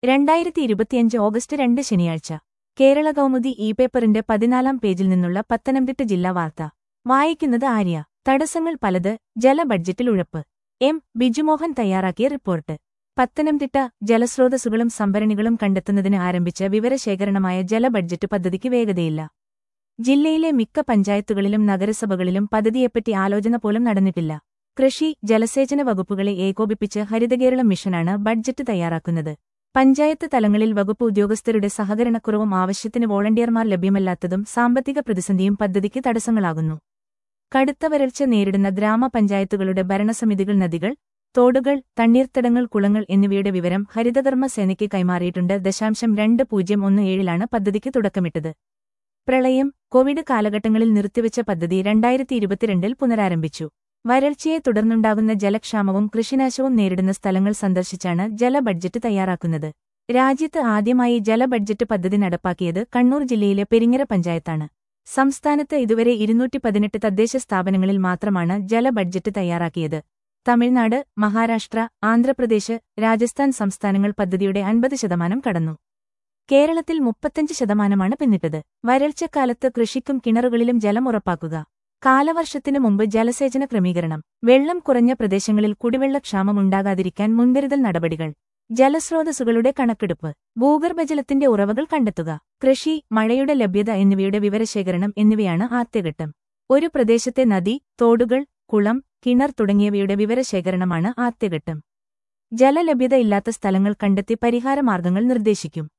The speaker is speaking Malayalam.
രണ്ടായിരത്തി ഇരുപത്തിയഞ്ച് ഓഗസ്റ്റ് രണ്ട് ശനിയാഴ്ച കേരള കൗമുദി ഇ പേപ്പറിന്റെ പതിനാലാം പേജിൽ നിന്നുള്ള പത്തനംതിട്ട ജില്ലാ വാർത്ത വായിക്കുന്നത് ആര്യ തടസ്സങ്ങൾ പലത് ജല ബഡ്ജറ്റിൽ ഉഴപ്പ് എം ബിജുമോഹൻ തയ്യാറാക്കിയ റിപ്പോർട്ട് പത്തനംതിട്ട ജലസ്രോതസ്സുകളും സംഭരണികളും കണ്ടെത്തുന്നതിന് ആരംഭിച്ച വിവരശേഖരണമായ ജല ബഡ്ജറ്റ് പദ്ധതിക്ക് വേഗതയില്ല ജില്ലയിലെ മിക്ക പഞ്ചായത്തുകളിലും നഗരസഭകളിലും പദ്ധതിയെപ്പറ്റി ആലോചന പോലും നടന്നിട്ടില്ല കൃഷി ജലസേചന വകുപ്പുകളെ ഏകോപിപ്പിച്ച് ഹരിതകേരളം മിഷനാണ് ബഡ്ജറ്റ് തയ്യാറാക്കുന്നത് പഞ്ചായത്ത് തലങ്ങളിൽ വകുപ്പ് ഉദ്യോഗസ്ഥരുടെ സഹകരണക്കുറവും ആവശ്യത്തിന് വോളണ്ടിയർമാർ ലഭ്യമല്ലാത്തതും സാമ്പത്തിക പ്രതിസന്ധിയും പദ്ധതിക്ക് തടസ്സങ്ങളാകുന്നു കടുത്ത വരൾച്ച നേരിടുന്ന ഗ്രാമപഞ്ചായത്തുകളുടെ ഭരണസമിതികൾ നദികൾ തോടുകൾ തണ്ണീർത്തടങ്ങൾ കുളങ്ങൾ എന്നിവയുടെ വിവരം ഹരിതകർമ്മ സേനയ്ക്ക് കൈമാറിയിട്ടുണ്ട് ദശാംശം രണ്ട് പൂജ്യം ഒന്ന് ഏഴിലാണ് പദ്ധതിക്ക് തുടക്കമിട്ടത് പ്രളയം കോവിഡ് കാലഘട്ടങ്ങളിൽ നിർത്തിവെച്ച പദ്ധതി രണ്ടായിരത്തി ഇരുപത്തിരണ്ടിൽ പുനരാരംഭിച്ചു വരൾച്ചയെ തുടർന്നുണ്ടാകുന്ന ജലക്ഷാമവും കൃഷിനാശവും നേരിടുന്ന സ്ഥലങ്ങൾ സന്ദർശിച്ചാണ് ജല ബഡ്ജറ്റ് തയ്യാറാക്കുന്നത് രാജ്യത്ത് ആദ്യമായി ജല ബഡ്ജറ്റ് പദ്ധതി നടപ്പാക്കിയത് കണ്ണൂർ ജില്ലയിലെ പെരിങ്ങര പഞ്ചായത്താണ് സംസ്ഥാനത്ത് ഇതുവരെ ഇരുന്നൂറ്റി പതിനെട്ട് തദ്ദേശ സ്ഥാപനങ്ങളിൽ മാത്രമാണ് ജല ബഡ്ജറ്റ് തയ്യാറാക്കിയത് തമിഴ്നാട് മഹാരാഷ്ട്ര ആന്ധ്രാപ്രദേശ് രാജസ്ഥാൻ സംസ്ഥാനങ്ങൾ പദ്ധതിയുടെ അൻപത് ശതമാനം കടന്നു കേരളത്തിൽ മുപ്പത്തഞ്ച് ശതമാനമാണ് പിന്നിട്ടത് വരൾച്ചക്കാലത്ത് കൃഷിക്കും കിണറുകളിലും ജലം ഉറപ്പാക്കുക കാലവർഷത്തിനു മുമ്പ് ജലസേചന ക്രമീകരണം വെള്ളം കുറഞ്ഞ പ്രദേശങ്ങളിൽ കുടിവെള്ളക്ഷാമം ഉണ്ടാകാതിരിക്കാൻ മുൻകരുതൽ നടപടികൾ ജലസ്രോതസ്സുകളുടെ കണക്കെടുപ്പ് ഭൂഗർഭജലത്തിന്റെ ഉറവകൾ കണ്ടെത്തുക കൃഷി മഴയുടെ ലഭ്യത എന്നിവയുടെ വിവരശേഖരണം എന്നിവയാണ് ആദ്യഘട്ടം ഒരു പ്രദേശത്തെ നദി തോടുകൾ കുളം കിണർ തുടങ്ങിയവയുടെ വിവരശേഖരണമാണ് ആദ്യഘട്ടം ജലലഭ്യത ഇല്ലാത്ത സ്ഥലങ്ങൾ കണ്ടെത്തി പരിഹാരമാർഗങ്ങൾ നിർദ്ദേശിക്കും